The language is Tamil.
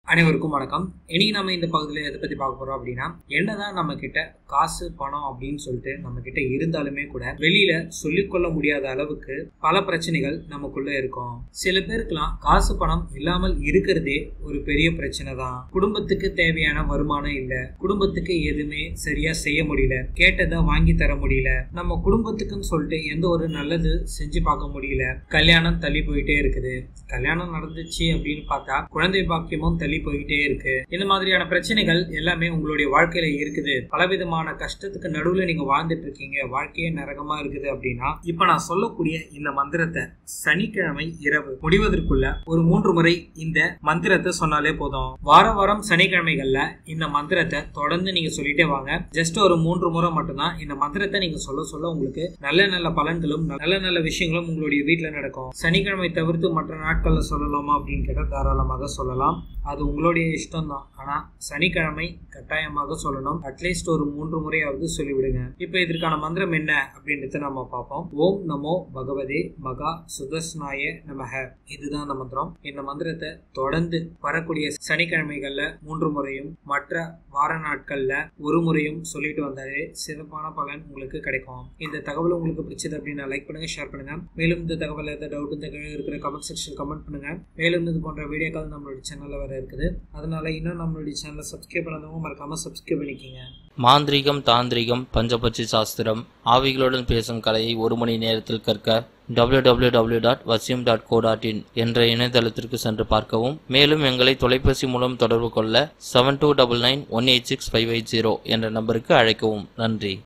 அனைவருக்கும் வணக்கம் இனி நம்ம இந்த பகுதியில் எதை பத்தி பார்க்க போறோம் அப்படின்னா என்னதான் நம்ம கிட்ட காசு பணம் அப்படின்னு சொல்லிட்டு நம்ம கிட்ட இருந்தாலுமே கூட வெளியில சொல்லிக்கொள்ள முடியாத அளவுக்கு பல பிரச்சனைகள் நமக்குள்ள இருக்கும் சில பேருக்குலாம் காசு பணம் இல்லாமல் இருக்கிறதே ஒரு பெரிய பிரச்சனை தான் குடும்பத்துக்கு தேவையான வருமானம் இல்ல குடும்பத்துக்கு எதுவுமே சரியா செய்ய முடியல கேட்டதை வாங்கி தர முடியல நம்ம குடும்பத்துக்குன்னு சொல்லிட்டு எந்த ஒரு நல்லது செஞ்சு பார்க்க முடியல கல்யாணம் தள்ளி போயிட்டே இருக்குது கல்யாணம் நடந்துச்சு அப்படின்னு பார்த்தா குழந்தை பாக்கியமும் தள்ளி போயிட்டே இருக்கு இந்த மாதிரியான பிரச்சனைகள் எல்லாமே உங்களுடைய வாழ்க்கையில இருக்குது பலவிதமான கஷ்டத்துக்கு நடுவுல நீங்க வாழ்ந்துட்டு இருக்கீங்க வாழ்க்கையே நரகமா இருக்குது அப்படின்னா இப்ப நான் சொல்லக்கூடிய இந்த மந்திரத்தை சனிக்கிழமை இரவு முடிவதற்குள்ள ஒரு மூன்று முறை இந்த மந்திரத்தை சொன்னாலே போதும் வார வாரம் சனிக்கிழமைகள்ல இந்த மந்திரத்தை தொடர்ந்து நீங்க சொல்லிட்டே வாங்க ஜஸ்ட் ஒரு மூன்று முறை மட்டும்தான் இந்த மந்திரத்தை நீங்க சொல்ல சொல்ல உங்களுக்கு நல்ல நல்ல பலன்களும் நல்ல நல்ல விஷயங்களும் உங்களுடைய வீட்டுல நடக்கும் சனிக்கிழமை தவிர்த்து மற்ற நாட்கள்ல சொல்லலாமா அப்படின்னு கேட்டால் தாராளமாக சொல்லலாம் அது உங்களுடைய இஷ்டம் தான் ஆனா சனிக்கிழமை கட்டாயமாக சொல்லணும் அட்லீஸ்ட் ஒரு மூன்று முறையாவது சொல்லிவிடுங்க இப்போ இதற்கான மந்திரம் என்ன அப்படின்றத நம்ம பார்ப்போம் ஓம் நமோ பகவதே மகா சுதர்ஸ்னாய நமக இதுதான் அந்த மந்திரம் இந்த மந்திரத்தை தொடர்ந்து வரக்கூடிய சனிக்கிழமைகள்ல மூன்று முறையும் மற்ற வார நாட்கள்ல ஒரு முறையும் சொல்லிட்டு வந்தாலே சிறப்பான பலன் உங்களுக்கு கிடைக்கும் இந்த தகவல் உங்களுக்கு பிடிச்சது அப்படின்னா லைக் பண்ணுங்க ஷேர் பண்ணுங்க மேலும் இந்த தகவல் ஏதாவது டவுட் இந்த கீழே இருக்கிற கமெண்ட் செக்ஷன் கமெண்ட் பண்ணுங்க மேலும் இது போன்ற வீடியோக்கள் நம்மளுடைய சேனல்ல வர இருக்குது அதனால இன்னும் நம்மளுடைய சேனலை சப்ஸ்கிரைப் பண்ணாதவங்க மறக்காம சப்ஸ்கிரைப் பண்ணிக்கிங்க மாந்திரிகம் தாந்திரிகம் பஞ்சபட்சி சாஸ்திரம் ஆவிகளுடன் பேசும் கலையை ஒரு மணி நேரத்தில் கற்க www.vasyum.co.in டாட் வசியம் டாட் கோ டாட் இன் என்ற இணையதளத்திற்கு சென்று பார்க்கவும் மேலும் எங்களை தொலைபேசி மூலம் தொடர்பு கொள்ள seven two double nine one eight six five eight zero என்ற நம்பருக்கு அழைக்கவும் நன்றி